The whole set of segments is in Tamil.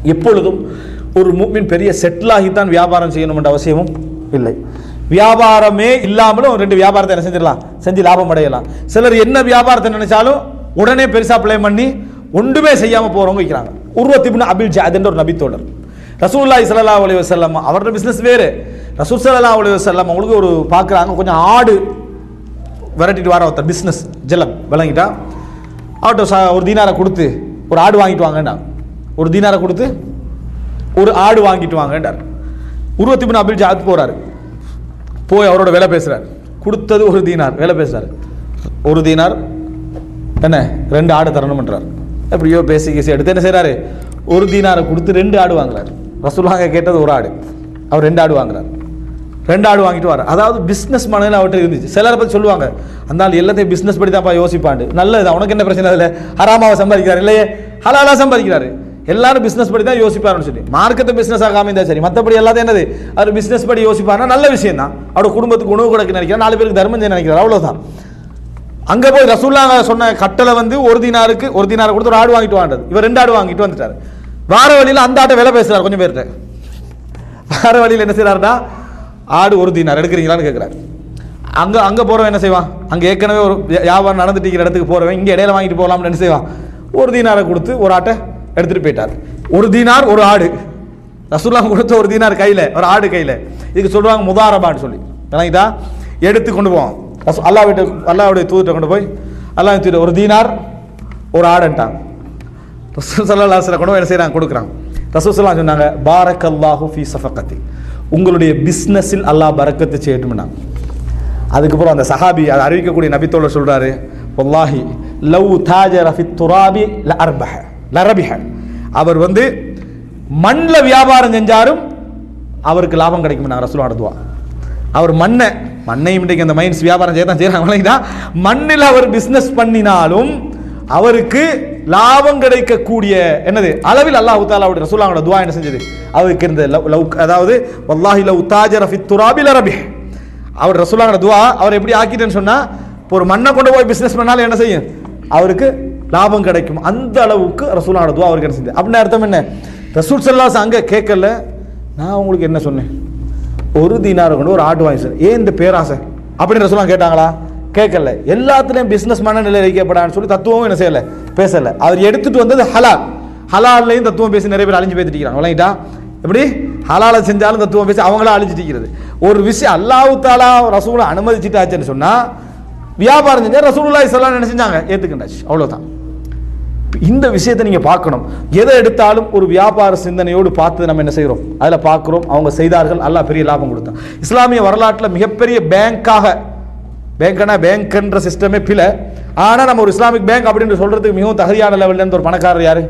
எப்பொழுதும் ஒரு மூமின் பெரிய செட்டில் ஆகித்தான் வியாபாரம் செய்யணும் என்ற அவசியமும் இல்லை வியாபாரமே இல்லாமலும் ரெண்டு வியாபாரத்தை என்ன செஞ்சிடலாம் செஞ்சு லாபம் அடையலாம் சிலர் என்ன வியாபாரத்தை நினைச்சாலும் உடனே பெருசா பிளே பண்ணி ஒன்றுமே செய்யாம போறவங்க வைக்கிறாங்க உருவத்திபின் அபில் ஜாத் என்ற ஒரு நபித்தோழர் ரசூலுல்லாஹி ஸல்லல்லாஹு அலைஹி வஸல்லம் அவரோட பிசினஸ் வேறு ரசூல் ஸல்லல்லாஹு அலைஹி வஸல்லம் அவங்களுக்கு ஒரு பார்க்குறாங்க கொஞ்சம் ஆடு விரட்டிட்டு வர ஒருத்தர் பிஸ்னஸ் ஜலம் விளங்கிட்டா அவர்கிட்ட ச- ஒரு தீனாரை கொடுத்து ஒரு ஆடு வாங்கிட்டு வாங்கண்டா ஒரு தீனாரை கொடுத்து ஒரு ஆடு வாங்கிட்டு வாங்கண்டார் உருவத்திபின் அபில் ஜாத் போறாரு போய் அவரோட வேலை பேசுறாரு கொடுத்தது ஒரு தீனார் வேலை பேசுறாரு ஒரு தீனார் என்ன ரெண்டு ஆடு தரணும்ன்றார் எப்படியோ பேசி கேசி எடுத்து என்ன செய்றாரு ஒரு தீனாரை கொடுத்து ரெண்டு ஆடு வாங்குறாரு ரசூலுல்லாஹ் கேட்டது ஒரு ஆடு அவர் ரெண்டு ஆடு வாங்குறாரு ரெண்டு ஆடு வாங்கிட்டு வர அதாவது பிஸ்னஸ் மனதில் அவர்கிட்ட இருந்துச்சு சிலரை பற்றி சொல்லுவாங்க அந்த ஆள் எல்லாத்தையும் பிஸ்னஸ் படி தான்ப்பா யோசிப்பாண்டு நல்லது உனக்கு என்ன பிரச்சனை அதில் ஹராமாவை சம்பாதிக்கிறார் இல்லையே ஹலாலா சம்பாதிக்கிறாரு எல்லாரும் பிஸ்னஸ் படி தான் யோசிப்பாருன்னு சொல்லி மார்க்கத்தை பிஸ்னஸ் ஆகாம இருந்தா சரி மற்றபடி எல்லாத்தையும் என்னது அவர் பிஸ்னஸ் படி யோசிப்பாருன்னா நல்ல விஷயம் தான் அவரோட குடும்பத்துக்கு உணவு கொடுக்க நினைக்கிறார் நாலு பேருக்கு தர்மம் செய்ய நினைக்கிறார் அவ்வளவுதான் அங்க போய் ரசூல்லா சொன்ன கட்டளை வந்து ஒரு தினாருக்கு ஒரு தினாரை கொடுத்து ஒரு ஆடு வாங்கிட்டு வாண்டது இவர் ரெண்டு ஆடு வாங்கிட்டு வந்துட்டாரு வார வழியில அந்த ஆட்டை விலை பேசுறாரு கொஞ்சம் பேர்கிட்ட வார வழியில் என்ன செய்றாருன்னா ஆடு ஒரு தீனார் எடுக்கிறீங்களான்னு கேட்குறாரு அங்கே அங்கே போகிறவன் என்ன செய்வான் அங்கே ஏற்கனவே ஒரு வியா- வியாபாரம் நடந்துட்டு இருக்கிற இடத்துக்கு போகிறவன் இங்கே இடையில வாங்கிட்டு போகலாம்னு என்ன செய்வான் ஒரு தீனாரை கொடுத்து ஒரு ஆட்டை எடுத்துகிட்டு போயிட்டார் ஒரு தீனார் ஒரு ஆடு ரசூல்லாம் கொடுத்த ஒரு தீனார் கையில் ஒரு ஆடு கையில் இதுக்கு சொல்லுவாங்க முதாரபான்னு சொல்லி விளங்கிட்டா எடுத்து கொண்டு போவான் ரசூ அல்லா வீட்டு அல்லாவுடைய தூதத்தை கொண்டு போய் அல்லாஹ் தூதர் ஒரு தீனார் ஒரு ஆடுன்ட்டாங்க ரசூல் சல்லா சில கொண்டு போய் என்ன செய்கிறாங்க கொடுக்குறாங்க ரசூல் சல்லா சொன்னாங்க பாரக் அல்லாஹு ஃபி சஃபகத்தி உங்களுடைய பிஸ்னஸில் அல்லாஹ் பரக்கத்து செய்யட்டும்னா அதுக்கப்புறம் அந்த சஹாபி அதை அறிவிக்கக்கூடிய நபித்தோழர் சொல்றாரு வல்லாஹி லவ் தாஜர ஃபி துராபி ல அர்பஹ ல ரபிஹ அவர் வந்து மண்ணில் வியாபாரம் செஞ்சாரும் அவருக்கு லாபம் கிடைக்கும் நான் ரசூல் நடத்துவா அவர் மண்ணை மண்ணையும் இன்றைக்கு அந்த மைன்ஸ் வியாபாரம் செய்ய தான் செய்கிறாங்க மண்ணில் அவர் பிஸ்னஸ் பண்ணினாலும் அவருக்கு லாபம் கிடைக்கக்கூடிய என்னது அளவில் அல்லாஹ் தாலாவுடைய ரசூலாவோட துவா என்ன செஞ்சது அவருக்கு இருந்த லவ் லவ் அதாவது வல்லாஹி லவ் தாஜர ஃபி துராபி ல ரபிஹ அவர் ரசூலான துவா அவர் எப்படி ஆக்கிட்டேன்னு சொன்னா இப்போ ஒரு மண்ணை கொண்டு போய் பிசினஸ் பண்ணாலும் என்ன செய்யும் அவருக்கு லாபம் கிடைக்கும் அந்த அளவுக்கு ரசூலான துவா அவருக்கு என்ன செஞ்சது அப்படின்னு அர்த்தம் என்ன ரசூல் சல்லாஸ் அங்க கேட்கல நான் உங்களுக்கு என்ன சொன்னேன் ஒரு தீனாரை கொண்டு ஒரு ஆட்டு வாங்கி சார் ஏன் இந்த பேராசை அப்படின்னு ரசூலாம் கேட்டாங்களா கேட்கல எல்லாத்துலயும் பிசினஸ் மனநிலை வைக்கப்படான்னு சொல்லி தத்துவமும் என்ன செய்யல பேசல அவர் எடுத்துட்டு வந்தது ஹலால் ஹலால்லையும் தத்துவம் பேசி நிறைய பேர் அழிஞ்சு பேசிட்டு விளங்கிட்டா எப்படி ஹலால செஞ்சாலும் தத்துவம் பேசி அவங்கள அழிச்சிட்டு இருக்கிறது ஒரு விஷயம் அல்லாஹ் தாலா ரசூலை அனுமதிச்சிட்டாச்சுன்னு சொன்னா வியாபாரம் செஞ்சா ரசூலுல்லாஹி ஸல்லல்லாஹு என்ன செஞ்சாங்க ஏத்துக்கிட்டாச்சு அவ்வளவுதான் இந்த விஷயத்தை நீங்க பார்க்கணும் எதை எடுத்தாலும் ஒரு வியாபார சிந்தனையோடு பார்த்து நம்ம என்ன செய்கிறோம் அதில் பார்க்குறோம் அவங்க செய்தார்கள் அல்லாஹ் பெரிய லாபம் கொடுத்தான் இஸ்லாமிய வரலாற்றில் மிகப்பெரிய பேங்காக பேங்க்னா பேங்க்ன்ற சிஸ்டமே பிழை ஆனால் நம்ம ஒரு இஸ்லாமிக் பேங்க் அப்படின்னு சொல்றதுக்கு மிகவும் தகுதியான லெவல்ல இருந்து ஒரு பணக்காரர் யாரு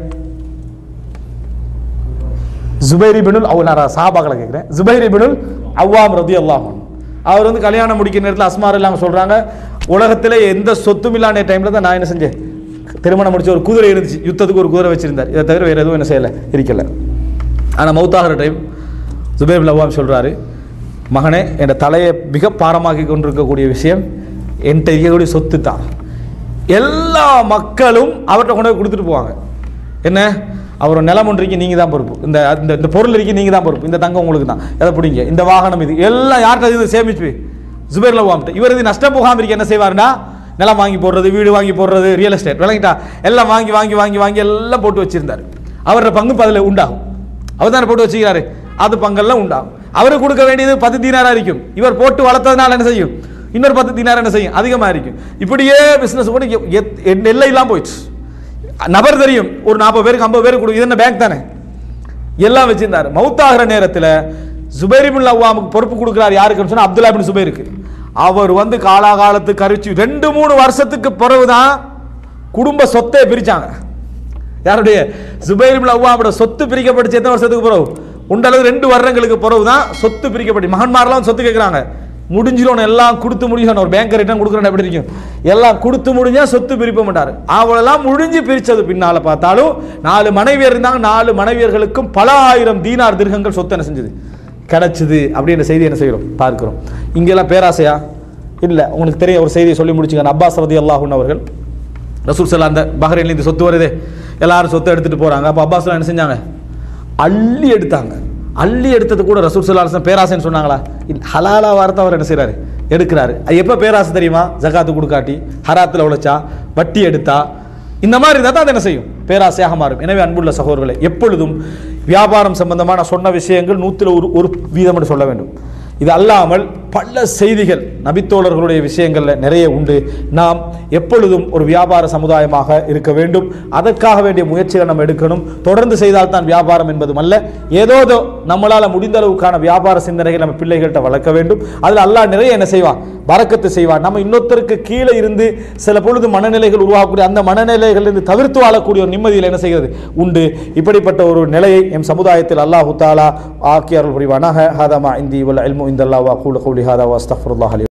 ஜுபைரி பினுல் அவ நான் சாபாக்களை கேட்குறேன் ஜுபைரி பினுல் அவ்வாம் ரதி அல்லாஹ் அவர் வந்து கல்யாணம் முடிக்கிற நேரத்தில் அஸ்மார் இல்லாமல் சொல்கிறாங்க உலகத்திலே எந்த சொத்தும் இல்லாத டைமில் தான் நான் என்ன செஞ்சேன் திருமணம் முடிச்ச ஒரு குதிரை இருந்துச்சு யுத்தத்துக்கு ஒரு குதிரை வச்சிருந்தார் இதை தவிர வேறு எதுவும் என்ன செய்யலை இருக்கல ஆனால் மௌத்தாகிற டைம் ஜுபைர் பின் அவ்வாம் சொல்கிறாரு மகனே என் தலையை மிக பாரமாக்கி கொண்டிருக்கக்கூடிய விஷயம் என்கிட்ட இருக்கக்கூடிய சொத்து தான் எல்லா மக்களும் அவர்கிட்ட கொண்டு போய் கொடுத்துட்டு போவாங்க என்ன அவர் நிலம் ஒன்று இருக்கு நீங்கள் தான் பொறுப்பு இந்த இந்த இந்த பொருள் இருக்கு நீங்கள் தான் பொறுப்பு இந்த தங்கம் உங்களுக்கு தான் எதை பிடிங்க இந்த வாகனம் இது எல்லாம் யார்கிட்ட இது சேமிச்சு ஜுபேர்ல வாமிட்டு இவர் இது நஷ்டம் போகாமல் இருக்க என்ன செய்வாருன்னா நிலம் வாங்கி போடுறது வீடு வாங்கி போடுறது ரியல் எஸ்டேட் விளங்கிட்டா எல்லாம் வாங்கி வாங்கி வாங்கி வாங்கி எல்லாம் போட்டு வச்சிருந்தாரு அவரோட பங்கு அதில் உண்டாகும் அவர் தானே போட்டு வச்சுக்கிறாரு அது பங்கெல்லாம் உண்டாகும் அவருக்கு கொடுக்க வேண்டியது பத்து தீனாரா இருக்கும் இவர் போட்டு வளர்த்ததுனால என்ன செய்யும் இன்னொரு பத்து தீனார் என்ன செய்யும் அதிகமாக இருக்கும் இப்படியே பிஸ்னஸ் கூட எ- எத்- எ- எல்லையெல்லாம் போயிடுச்சு நபர் தெரியும் ஒரு நாற்பது பேருக்கு ஐம்பது பேருக்கு கொடு இது என்ன பேங்க் தானே எல்லாம் வச்சிருந்தாரு மௌத்தாகிற நேரத்தில் ஜுபைர் பின் அவ்வாமுக்கு பொறுப்பு கொடுக்குறாரு யாருக்குன்னு சொன்னா அப்துல்லா பின் சுபைருக்கு அவர் வந்து காலாகாலத்துக்கு கரிச்சு ரெண்டு மூணு வருஷத்துக்கு பிறகுதான் குடும்ப சொத்தை பிரிச்சாங்க யாருடைய ஜுபைர் பின் அவ்வாமோட சொத்து பிரிக்கப்பட்டுச்சு எத்தனை வருஷத்துக்கு பிறகு உண்டளவு ரெண்டு வருடங்களுக்கு பிறகு தான் சொத்து பிரிக்கப்பட்டு மகன்மாரெல்லாம் சொத்து கேட்குறாங்க முடிஞ்சிடும் எல்லாம் கொடுத்து முடியும் ஒரு பேங்கர் ரிட்டர்ன் கொடுக்குறேன் எப்படி இருக்கும் எல்லாம் கொடுத்து முடிஞ்சா சொத்து பிரிப்ப மாட்டார் அவளெல்லாம் முடிஞ்சு பிரிச்சது பின்னால பார்த்தாலும் நாலு மனைவியர் இருந்தாங்க நாலு மனைவியர்களுக்கும் பல ஆயிரம் தீனார் திருகங்கள் சொத்து என்ன செஞ்சது கிடைச்சது அப்படின்ற செய்தி என்ன செய்கிறோம் பார்க்கிறோம் இங்கெல்லாம் பேராசையா இல்லை உங்களுக்கு தெரியும் ஒரு செய்தியை சொல்லி முடிச்சுங்க அப்பாஸ் ரதி அல்லாஹூன் அவர்கள் ரசூல் சல்லா அந்த பஹ்ரைன்ல இந்த சொத்து வருதே எல்லாரும் சொத்தை எடுத்துட்டு போறாங்க அப்போ அப்பாஸ்லாம் என்ன செஞ்சாங்க அள்ளி எடுத்தாங்க அள்ளி எடுத்தது கூட ரசூல் சல்லாஹம் பேராசைன்னு சொன்னாங்களா இல்ல, ஹலாலா வார்த்தை அவர் என்ன செய்றாரு எடுக்கிறாரு அது எப்போ பேராசை தெரியுமா ஜகாத்து கொடுக்காட்டி ஹராத்தில் உழைச்சா வட்டி எடுத்தா இந்த மாதிரி இருந்தால் தான் அது என்ன செய்யும் பேராசையாக மாறும் எனவே அன்புள்ள சகோதரர்களே எப்பொழுதும் வியாபாரம் சம்பந்தமான சொன்ன விஷயங்கள் நூற்றில் ஒரு ஒரு வீதம் என்று சொல்ல வேண்டும் இது அல்லாமல் பல செய்திகள் நபித்தோழர்களுடைய விஷயங்களில் நிறைய உண்டு நாம் எப்பொழுதும் ஒரு வியாபார சமுதாயமாக இருக்க வேண்டும் அதற்காக வேண்டிய முயற்சிகளை நம்ம எடுக்கணும் தொடர்ந்து செய்தால் தான் வியாபாரம் என்பதும் அல்ல ஏதோதோ நம்மளால் முடிந்த அளவுக்கான வியாபார சிந்தனைகள் நம்ம பிள்ளைகள்கிட்ட வளர்க்க வேண்டும் அதில் அல்லாஹ் நிறைய என்ன செய்வான் பறக்கத்து செய்வான் நம்ம இன்னொருத்தருக்கு கீழே இருந்து சில பொழுது மனநிலைகள் உருவாகக்கூடிய அந்த மனநிலைகளிலிருந்து தவிர்த்து வாழக்கூடிய ஒரு நிம்மதியில் என்ன செய்கிறது உண்டு இப்படிப்பட்ட ஒரு நிலையை எம் சமுதாயத்தில் அல்லாஹு தாலா ஆக்கி அருள் புரிவானாக ஹாதமா இந்தி வல் இல்மு இந்தல்லா வா கூல கௌலி ஹாதா வா அஸ்தஃபுல்லாஹ் அலி